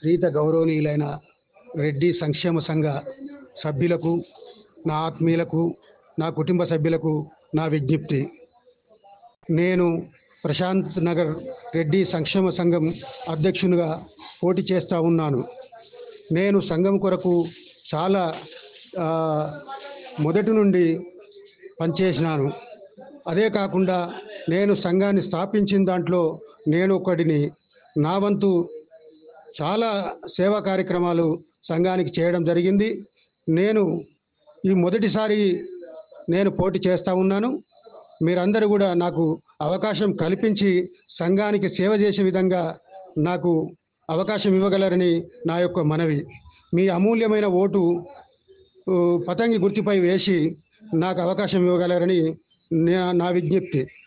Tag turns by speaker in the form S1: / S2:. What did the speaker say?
S1: శ్రీత గౌరవనీయులైన రెడ్డి సంక్షేమ సంఘ సభ్యులకు నా ఆత్మీయులకు నా కుటుంబ సభ్యులకు నా విజ్ఞప్తి నేను ప్రశాంత్ నగర్ రెడ్డి సంక్షేమ సంఘం అధ్యక్షునిగా పోటీ చేస్తూ ఉన్నాను నేను సంఘం కొరకు చాలా ఆ, మొదటి నుండి పనిచేసినాను అదే కాకుండా నేను సంఘాన్ని స్థాపించిన దాంట్లో నేను ఒకటిని నా వంతు చాలా సేవా కార్యక్రమాలు సంఘానికి చేయడం జరిగింది నేను ఈ మొదటిసారి నేను పోటీ చేస్తూ ఉన్నాను మీరందరూ కూడా నాకు అవకాశం కల్పించి సంఘానికి సేవ చేసే విధంగా నాకు అవకాశం ఇవ్వగలరని నా యొక్క మనవి మీ అమూల్యమైన ఓటు ఊ, పతంగి గుర్తుపై వేసి నాకు అవకాశం ఇవ్వగలరని నా- నా విజ్ఞప్తి